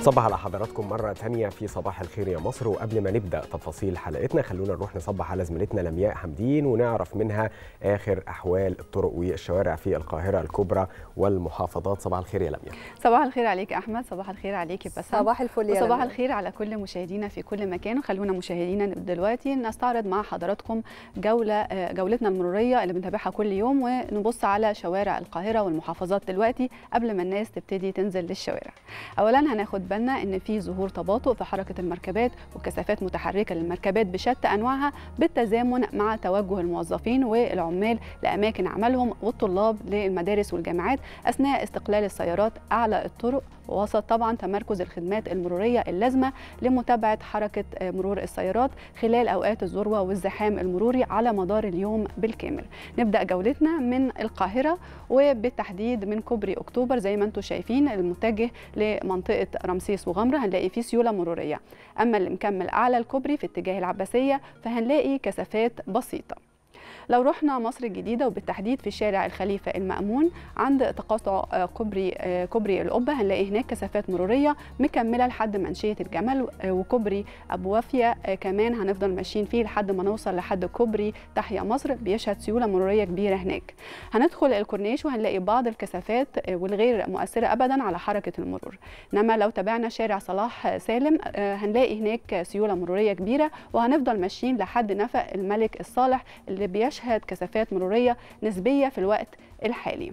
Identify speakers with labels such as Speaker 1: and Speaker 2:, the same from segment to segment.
Speaker 1: صبح على حضراتكم مرة تانية في صباح الخير يا مصر وقبل ما نبدأ تفاصيل حلقتنا خلونا نروح نصبح على زميلتنا لمياء حمدين ونعرف منها آخر أحوال الطرق والشوارع في القاهرة الكبرى والمحافظات صباح الخير يا لمياء
Speaker 2: صباح الخير عليك احمد صباح الخير عليك بس
Speaker 3: صباح الفل يا
Speaker 2: وصباح
Speaker 3: لمياء.
Speaker 2: الخير على كل مشاهدينا في كل مكان وخلونا مشاهدينا دلوقتي نستعرض مع حضراتكم جوله آه، جولتنا المروريه اللي بنتابعها كل يوم ونبص على شوارع القاهره والمحافظات دلوقتي قبل ما الناس تبتدي تنزل للشوارع اولا هناخد بالنا ان في ظهور تباطؤ في حركه المركبات وكثافات متحركه للمركبات بشتى انواعها بالتزامن مع توجه الموظفين والعمال لاماكن عملهم والطلاب للمدارس والجامعات اثناء استقلال السيارات اعلى الطرق ووسط طبعا تمركز الخدمات المروريه اللازمه لمتابعه حركه آه، مرور السيارات خلال اوقات الذروه والزحام المروري على مدار اليوم بالكامل. نبدا جولتنا من القاهره وبالتحديد من كوبري اكتوبر زي ما انتم شايفين المتجه لمنطقه رمسيس وغمره هنلاقي فيه سيوله مروريه. اما اللي مكمل اعلى الكوبري في اتجاه العباسيه فهنلاقي كثافات بسيطه. لو رحنا مصر الجديدة وبالتحديد في شارع الخليفة المأمون عند تقاطع آه، كوبري آه، كوبري القبة هنلاقي هناك كثافات مرورية مكملة لحد منشية الجمل آه، وكوبري أبو وافية آه، كمان هنفضل ماشيين فيه لحد ما نوصل لحد كوبري تحيا مصر بيشهد سيولة مرورية كبيرة هناك هندخل الكورنيش وهنلاقي بعض الكثافات آه، والغير مؤثرة أبدا على حركة المرور إنما لو تابعنا شارع صلاح سالم آه، هنلاقي هناك سيولة مرورية كبيرة وهنفضل ماشيين لحد نفق الملك الصالح اللي بيشهد كثافات مرورية نسبية في الوقت الحالي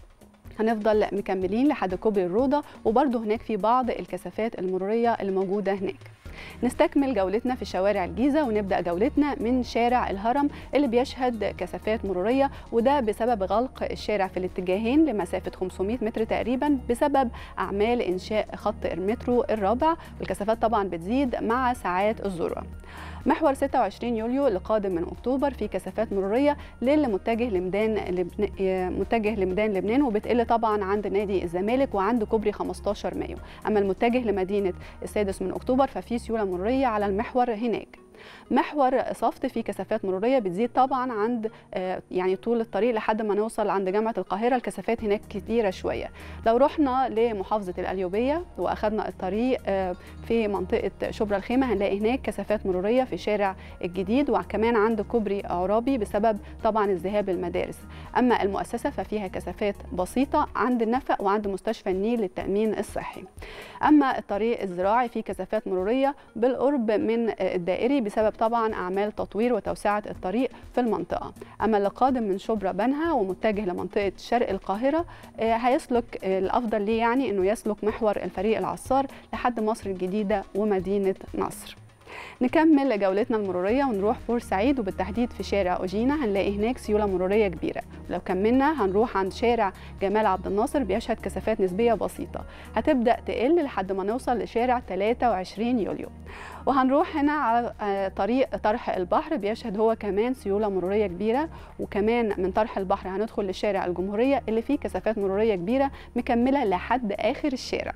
Speaker 2: هنفضل مكملين لحد كوبري الروضة وبرضه هناك في بعض الكثافات المرورية اللي موجودة هناك نستكمل جولتنا في شوارع الجيزة ونبدأ جولتنا من شارع الهرم اللي بيشهد كثافات مرورية وده بسبب غلق الشارع في الاتجاهين لمسافة 500 متر تقريبا بسبب أعمال إنشاء خط المترو الرابع والكثافات طبعا بتزيد مع ساعات الذروة محور 26 يوليو اللي قادم من اكتوبر في كثافات مروريه للي متجه لميدان لبن... متجه لميدان لبنان وبتقل طبعا عند نادي الزمالك وعند كوبري 15 مايو اما المتجه لمدينه السادس من اكتوبر ففي سيوله مروريه على المحور هناك محور صفت فيه كثافات مروريه بتزيد طبعا عند آه، يعني طول الطريق لحد ما نوصل عند جامعه القاهره الكثافات هناك كتيره شويه لو رحنا لمحافظه القليوبيه واخدنا الطريق آه، في منطقه شبرا الخيمه هنلاقي هناك كثافات مروريه في شارع الجديد وكمان عند كوبري عرابي بسبب طبعا الذهاب المدارس اما المؤسسه ففيها كثافات بسيطه عند النفق وعند مستشفى النيل للتامين الصحي اما الطريق الزراعي فيه كثافات مروريه بالقرب من آه، الدائري بسبب طبعا اعمال تطوير وتوسعه الطريق في المنطقه اما اللي قادم من شبرا بنها ومتجه لمنطقه شرق القاهره آه، هيسلك آه، الافضل ليه يعني انه يسلك محور الفريق العصار لحد مصر الجديده ومدينه نصر نكمل جولتنا المرورية ونروح بورسعيد وبالتحديد في شارع أوجينا هنلاقي هناك سيولة مرورية كبيرة ولو كملنا هنروح عند شارع جمال عبد الناصر بيشهد كثافات نسبية بسيطة هتبدأ تقل لحد ما نوصل لشارع 23 يوليو وهنروح هنا على آه، طريق طرح البحر بيشهد هو كمان سيولة مرورية كبيرة وكمان من طرح البحر هندخل لشارع الجمهورية اللي فيه كثافات مرورية كبيرة مكملة لحد آخر الشارع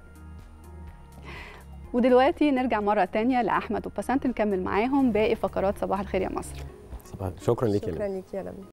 Speaker 2: ودلوقتي نرجع مرة تانية لأحمد وبسنت نكمل معاهم باقي فقرات صباح الخير يا مصر
Speaker 1: صباح شكرا ليك يا لمياء
Speaker 3: شكرا ليك يا لمياء